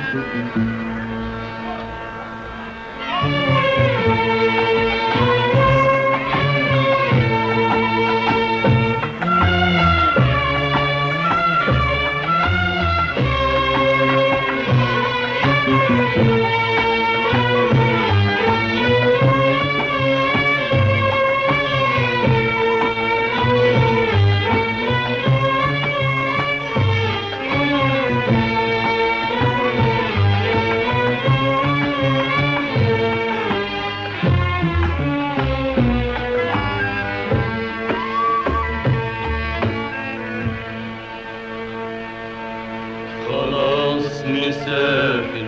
خلاص مسافر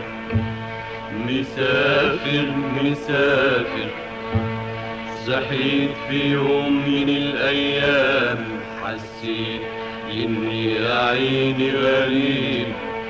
مسافر مسافر صحيت في يوم من الأيام حسيت إني عيني غريب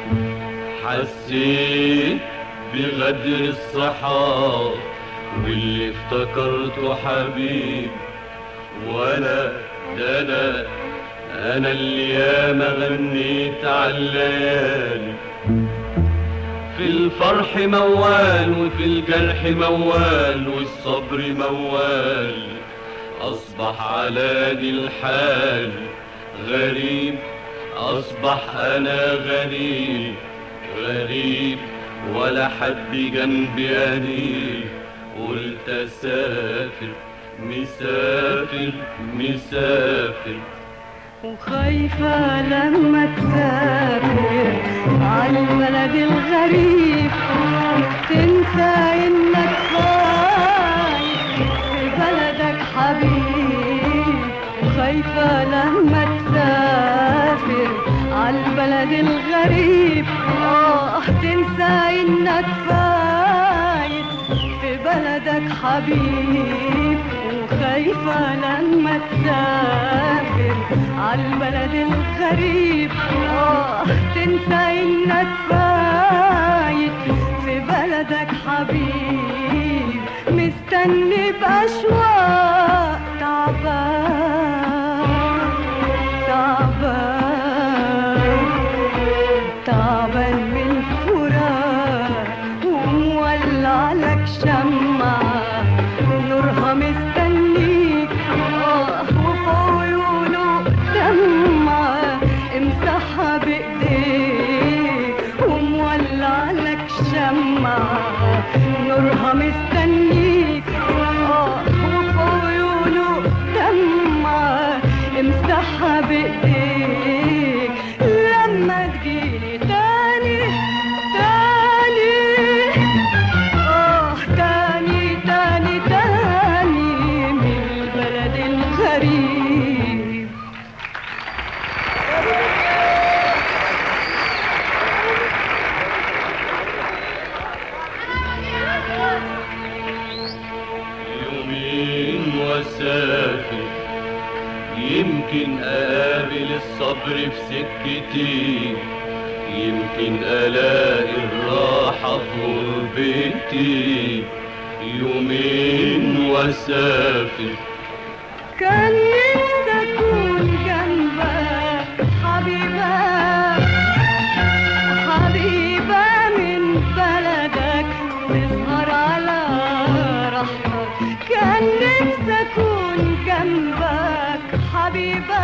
حسيت بغدر الصحاب واللي افتكرته حبيب وانا ده انا انا اللي ياما غنيت على الليالي في الفرح موال وفي الجرح موال والصبر موال اصبح على دي الحال غريب اصبح انا غريب غريب ولا حد جنبي انيب قلت اسافر مسافر مسافر وخايفة لما تسافر على البلد الغريب تنسى انك خايف في بلدك حبيب وخايفة لما تسافر على البلد الغريب اه تنسى انك فايت في بلدك حبيب وخايفة لما تسافر عالبلد الغريب اه تنسى انك فايت في بلدك حبيب مستني بأشواق تعبان تعبان تعبان من الفراق ومولع لك شمعة نورها مستنيك آه وفي عيونه دمعة امسحها بإيديك ومولع لك شمعة نورها مستنيك آه وفي عيونه دمعة امسحها بإيديك لما تجيلي تاني تاني آه تاني تاني تاني من البلد الغريب يومين وسافر يمكن أقابل الصبر في سكتي يمكن ألاقي الراحة في غربتي يومين وسافر كان نفسي أكون جنبك حبيبة حبيبة من بلدك تسهر على راحتك كان نفسي أكون جنبك حبيبة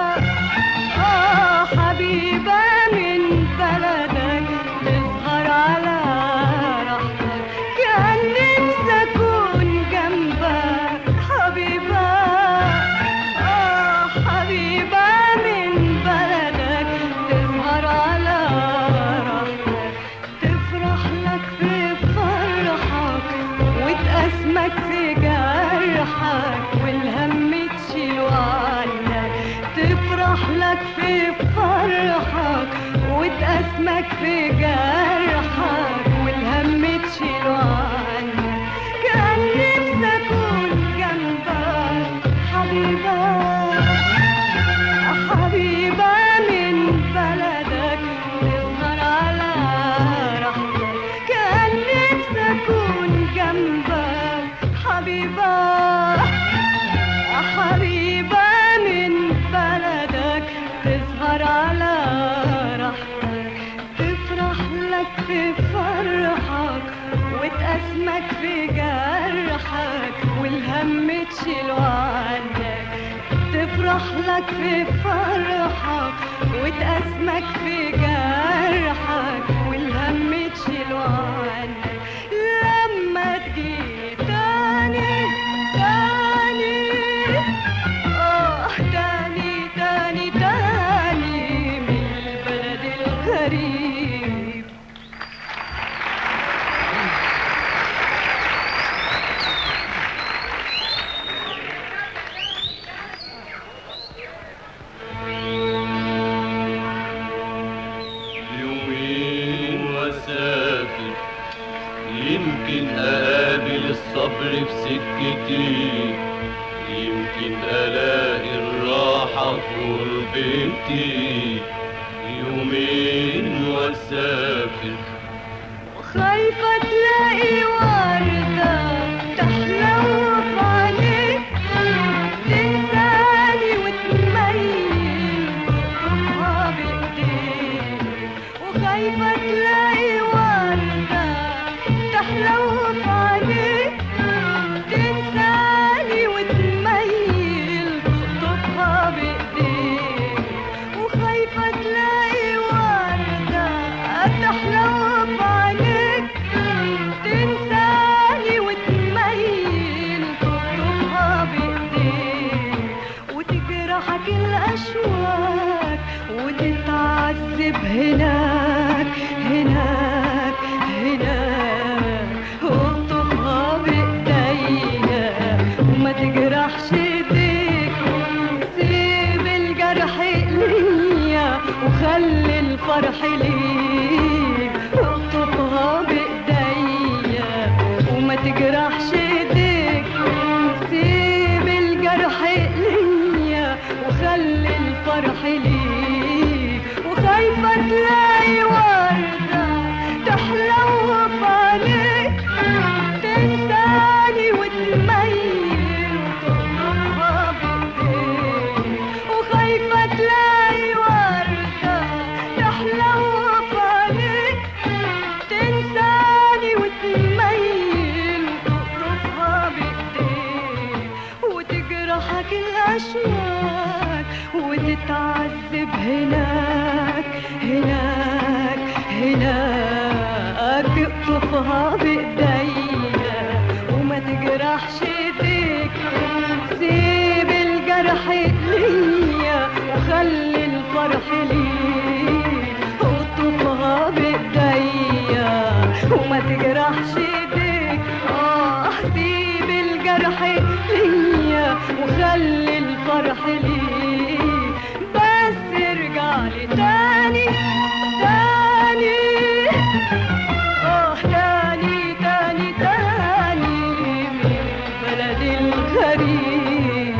آه حبيبة من بلدك تسهر على راحتك كان نفسي أكون جنبك حبيبة آه حبيبة من بلدك تسهر على راحتك تفرح لك في فرحك وتأسمك في جرحك والهم تشيله عنك تفرح لك في فرحك وتأسمك في جرحك والهم تشيله عنك كان نفسي أكون جنبك حبيبة حبيبة من بلدك تسهر على راحتك كان نفسي أكون جنبك حبيبة حبيبة من بلدك تسهر على راحتك تفرح لك في فرحك وتأسمك في جرحك والهم تشيله عنك تفرح لك في فرحك وتأسمك في جرحك والهم تشيله عنك لما تجي تاني تاني آه تاني تاني تاني من البلد الغريب يومين واسافر يمكن اقابل الصبر في سكتي يمكن الاقي الراحة في غربتي يومين واسافر خايفة تلاقي وردة تحلو في عينيك تنساني وتميل تطلبها بإيديك وخايفة تلاقي وردة تحلو في عينيك تنساني وتميل تطلبها بإيديك وخايفة تلاقي وردة تحلو في عينيك تنساني وتميل تطلبها بإيديك وتجرحك الأشواك وتتعذب هناك هناك هناك وتطلبها بإيديا وما تجرحش ايديك سيب الجرح ليا وخلي الفرح ليك اقطفها بايديا وما تجرحش ايديك سيب الجرح ليا وخلي الفرح ليك وخايفة تلاقي وردة تحلو في عينيك تنساني وتميل وتطلبها بإيديك وخايفة تلاقي وردة تحلو في عينيك تنساني وتميل وتطلبها بإيديك وتجرحك الأشواك وتتعذب هناك هناك هناك اقطفها بإيديا وما تجرحش ايديك سيب الجرح ليا وخلي الفرح ليك اقطفها بإيديا وما تجرحش ايديك اه سيب الجرح ليا وخلي الفرح ليك بس ارجع لي تاني تاني اه تاني تاني تاني من البلد الغريب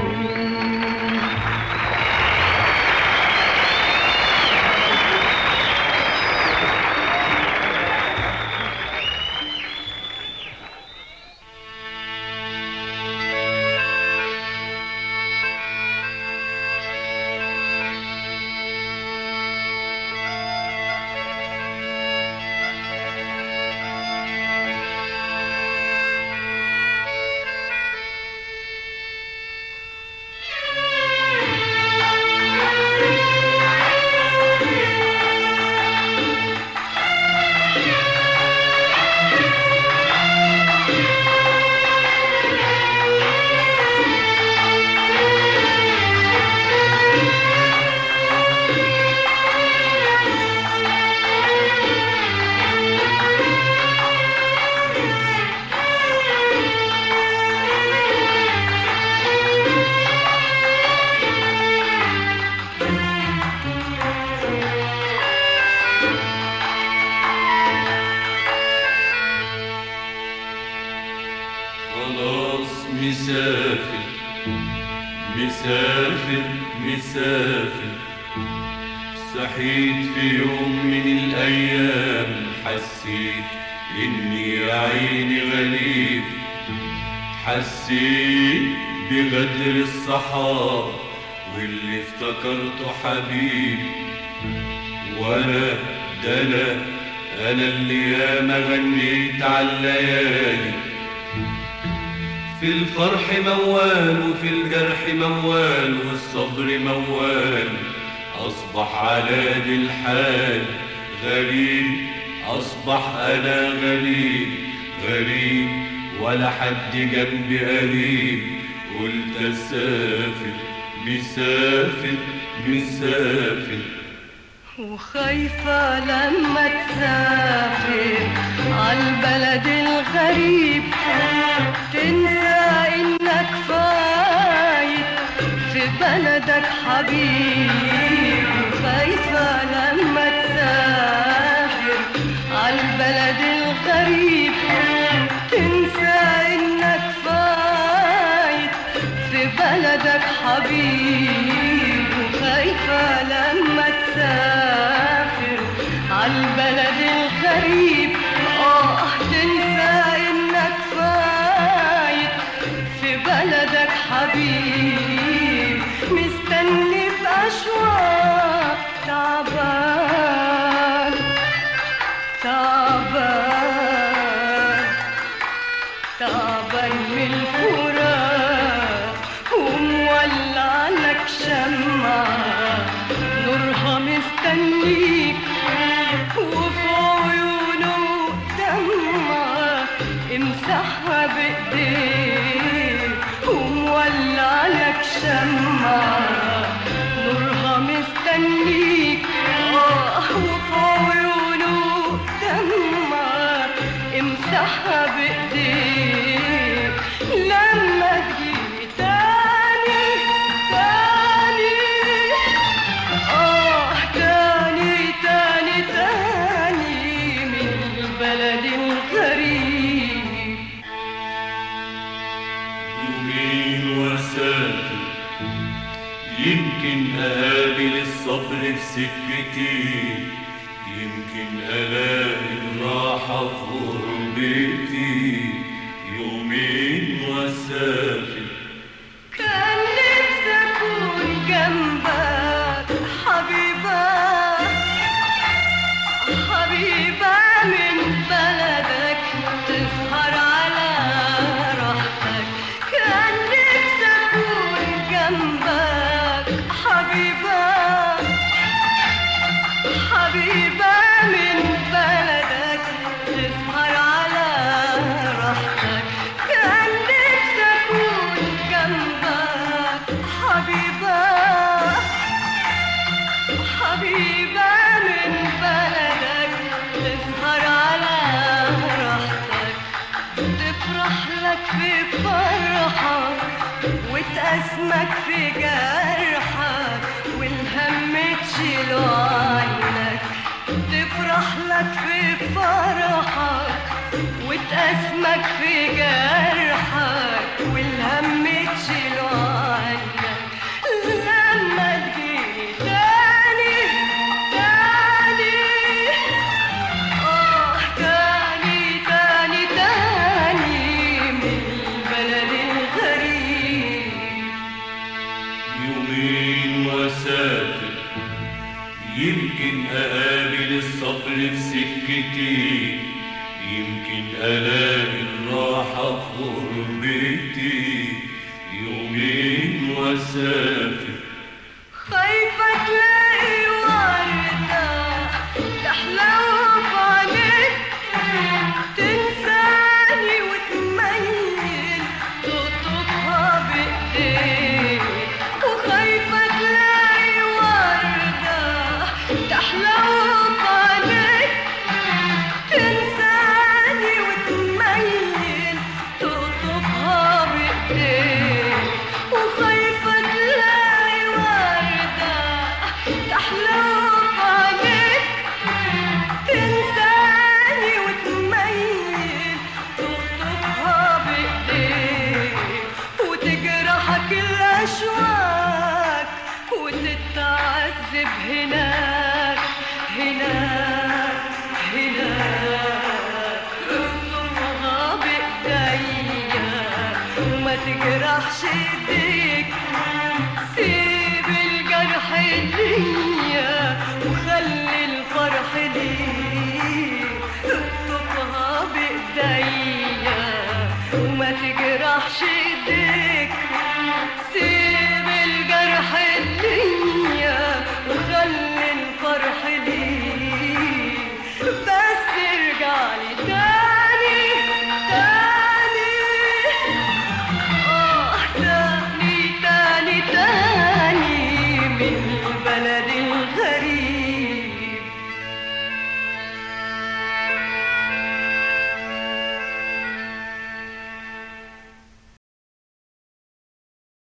خلاص مسافر مسافر مسافر صحيت في يوم من الأيام حسيت إني يا عيني غريب حسيت بغدر الصحاب واللي افتكرته حبيب ولا ده أنا أنا اللي ياما غنيت على الليالي في الفرح موال وفي الجرح موال والصبر موال أصبح على دي الحال غريب أصبح أنا غريب غريب ولا حد جنبي قريب قلت أسافر مسافر مسافر وخايفة لما تسافر عالبلد الغريب تنسى انك فايت في بلدك حبيب وخايفة لما تسافر عالبلد الغريب تنسى انك فايت في بلدك حبيب وخايفة لما تسافر عالبلد الغريب اه تنسى انك فايت في بلدك حبيب مستني بأشواق تعبان تعبان تعبان من الفراق ومولع لك شمعة نورها مستنيك وفي عيونه دمعة امسحها بايديك ومولع لك شمعة نورها مستنيك آه وفي عيونه دمعة امسحها بايديك لما تجي تاني تاني آه تاني تاني تاني من البلد الغريب يومين واسافر يمكن اقابل الصبر في سكتي يمكن الاقي الراحة في غربتي يومين واسافر كان نفسي أكون جنبك حبيبة حبيبة من بلدك تسهر على راحتك كان نفسي أكون جنبك حبيبة حبيبة من بلدك تسهر على راحتك كان نفسي أكون جنبك حبيبة حبيبة من بلدك تسهر على راحتك تفرح لك في فرحك وتأسمك في جرحك والهم تشيله عنك تفرح لك في فرحك وتأسمك في جرحك والهم تشيله عنك لما تجي تاني تاني آه تاني تاني تاني من البلد الغريب يومين واسافر يمكن اقابل الصبر في سكتي يمكن الاقي الراحة في غربتي يومين واسافر خايفة تلاقي وردة تحلو بعينيك تنساني وتميل تقطفها بإيديك وخايفة تلاقي وردة تحلو بعينيك تنساني وتميل تقطفها بإيديك وخايفة تلاقي وردة تحلو بعينيك تنساني وتميل تقطفها بإيديك وتجرحك الأشواك وتتعذب هناك هناك هناك اطلبها بإيديا وما تجرحش ايديك سيب الجرح ليا وخلي الفرح ليك من